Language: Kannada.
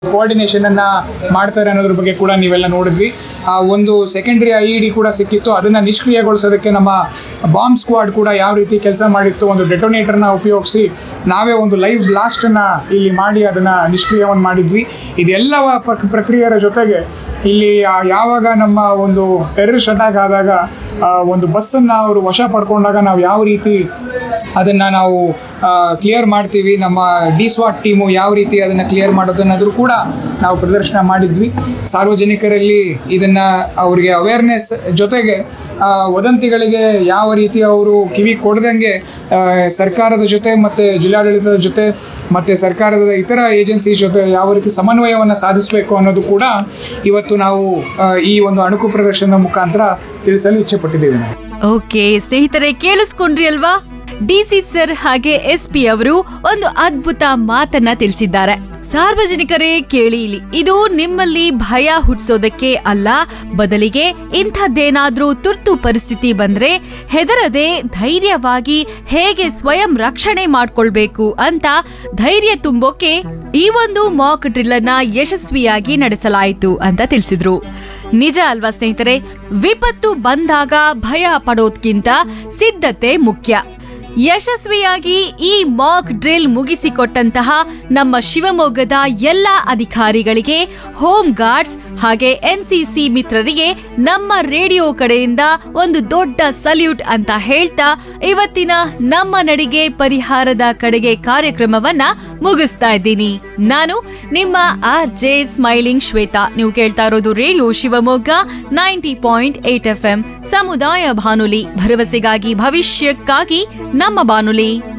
ಕೋಆರ್ಡಿನೇಷನ್ ಅನ್ನ ಮಾಡ್ತಾರೆ ಅನ್ನೋದ್ರ ಬಗ್ಗೆ ಕೂಡ ನೀವೆಲ್ಲ ನೋಡಿದ್ವಿ ಆ ಒಂದು ಸೆಕೆಂಡರಿ ಐ ಡಿ ಕೂಡ ಸಿಕ್ಕಿತ್ತು ಅದನ್ನ ನಿಷ್ಕ್ರಿಯಗೊಳಿಸೋದಕ್ಕೆ ನಮ್ಮ ಬಾಂಬ್ ಸ್ಕ್ವಾಡ್ ಕೂಡ ಯಾವ ರೀತಿ ಕೆಲಸ ಮಾಡಿತ್ತು ಒಂದು ಡೆಟೋನೇಟರ್ನ ಉಪಯೋಗಿಸಿ ನಾವೇ ಒಂದು ಲೈವ್ ಬ್ಲಾಸ್ಟನ್ನು ಇಲ್ಲಿ ಮಾಡಿ ಅದನ್ನು ನಿಷ್ಕ್ರಿಯವನ್ನು ಮಾಡಿದ್ವಿ ಇದೆಲ್ಲವ ಪ್ರಕ್- ಪ್ರಕ್ರಿಯೆಯ ಜೊತೆಗೆ ಇಲ್ಲಿ ಆ ಯಾವಾಗ ನಮ್ಮ ಒಂದು ಟೆರರಿಸ್ಟ್ ಅಟ್ಯಾಕ್ ಆದಾಗ ಆ, ಒಂದು ಬಸ್ಸನ್ನು ಅವರು ವಶ ಪಡ್ಕೊಂಡಾಗ ನಾವು ಯಾವ ರೀತಿ ಅದನ್ನು ನಾವು ಕ್ಲಿಯರ್ ಮಾಡ್ತೀವಿ ನಮ್ಮ ಡಿ ಸ್ವಾಟ್ ಟೀಮು ಯಾವ ರೀತಿ ಅದನ್ನು ಕ್ಲಿಯರ್ ಮಾಡೋದು ಅನ್ನೋದ್ರು ಕೂಡ ನಾವು ಪ್ರದರ್ಶನ ಮಾಡಿದ್ವಿ ಸಾರ್ವಜನಿಕರಲ್ಲಿ ಇದನ್ನು ಅವರಿಗೆ ಅವೇರ್ನೆಸ್ ಜೊತೆಗೆ ಆ, ವದಂತಿಗಳಿಗೆ ಯಾವ ರೀತಿ ಅವರು ಕಿವಿ ಕೊಡ್ದಂಗೆ ಆ, ಸರ್ಕಾರದ ಜೊತೆ ಮತ್ತು ಜಿಲ್ಲಾಡಳಿತದ ಜೊತೆ ಮತ್ತು ಸರ್ಕಾರದ ಇತರ ಏಜೆನ್ಸಿ ಜೊತೆ ಯಾವ ರೀತಿ ಸಮನ್ವಯವನ್ನು ಸಾಧಿಸಬೇಕು ಅನ್ನೋದು ಕೂಡ ಇವತ್ತು ನಾವು ಆ, ಈ ಒಂದು ಅಣುಕು ಪ್ರದರ್ಶನದ ಮುಖಾಂತರ ತಿಳಿಸಲು ಇಚ್ಛೆಪಟ್ಟಿದ್ದೇವೆ ನಾವು ಓಕೆ ಸ್ನೇಹಿತರೆ ಕೇಳಿಸ್ಕೊಂಡ್ರಿ ಅಲ್ವಾ ಡಿಸಿ ಸರ್ ಹಾಗೆ ಎಸ್ ಪಿ ಅವರು ಒಂದು ಅದ್ಭುತ ಮಾತನ್ನ ತಿಳಿಸಿದ್ದಾರೆ ಸಾರ್ವಜನಿಕರೇ ಕೇಳಿ ಇಲ್ಲಿ ಇದು ನಿಮ್ಮಲ್ಲಿ ಭಯ ಹುಟ್ಟಿಸೋದಕ್ಕೆ ಅಲ್ಲ ಬದಲಿಗೆ ಇಂಥದ್ದೇನಾದ್ರೂ ತುರ್ತು ಪರಿಸ್ಥಿತಿ ಬಂದ್ರೆ ಹೆದರದೆ ಧೈರ್ಯವಾಗಿ ಹೇಗೆ ಸ್ವಯಂ ರಕ್ಷಣೆ ಮಾಡ್ಕೊಳ್ಬೇಕು ಅಂತ ಧೈರ್ಯ ತುಂಬೋಕೆ ಈ ಒಂದು ಮಾಕ್ ಡ್ರಿಲ್ ಅನ್ನ ಯಶಸ್ವಿಯಾಗಿ ನಡೆಸಲಾಯಿತು ಅಂತ ತಿಳಿಸಿದ್ರು ನಿಜ ಅಲ್ವಾ ಸ್ನೇಹಿತರೆ ವಿಪತ್ತು ಬಂದಾಗ ಭಯ ಪಡೋದ್ಕಿಂತ ಸಿದ್ಧತೆ ಮುಖ್ಯ ಯಶಸ್ವಿಯಾಗಿ ಈ ಮಾಕ್ ಡ್ರಿಲ್ ಮುಗಿಸಿಕೊಟ್ಟಂತಹ ನಮ್ಮ ಶಿವಮೊಗ್ಗದ ಎಲ್ಲ ಅಧಿಕಾರಿಗಳಿಗೆ ಹೋಮ್ ಗಾರ್ಡ್ಸ್ ಹಾಗೆ ಎನ್ಸಿಸಿ ಮಿತ್ರರಿಗೆ ನಮ್ಮ ರೇಡಿಯೋ ಕಡೆಯಿಂದ ಒಂದು ದೊಡ್ಡ ಸಲ್ಯೂಟ್ ಅಂತ ಹೇಳ್ತಾ ಇವತ್ತಿನ ನಮ್ಮ ನಡಿಗೆ ಪರಿಹಾರದ ಕಡೆಗೆ ಕಾರ್ಯಕ್ರಮವನ್ನ ಮುಗಿಸ್ತಾ ಇದ್ದೀನಿ ನಾನು ನಿಮ್ಮ ಆರ್ ಜೆ ಸ್ಮೈಲಿಂಗ್ ಶ್ವೇತಾ ನೀವು ಕೇಳ್ತಾ ಇರೋದು radio Shivamogga ninety point eight F M ಸಮುದಾಯ ಬಾನುಲಿ ಭರವಸೆಗಾಗಿ ಭವಿಷ್ಯಕ್ಕಾಗಿ ನಮ್ಮ ಬಾನುಲಿ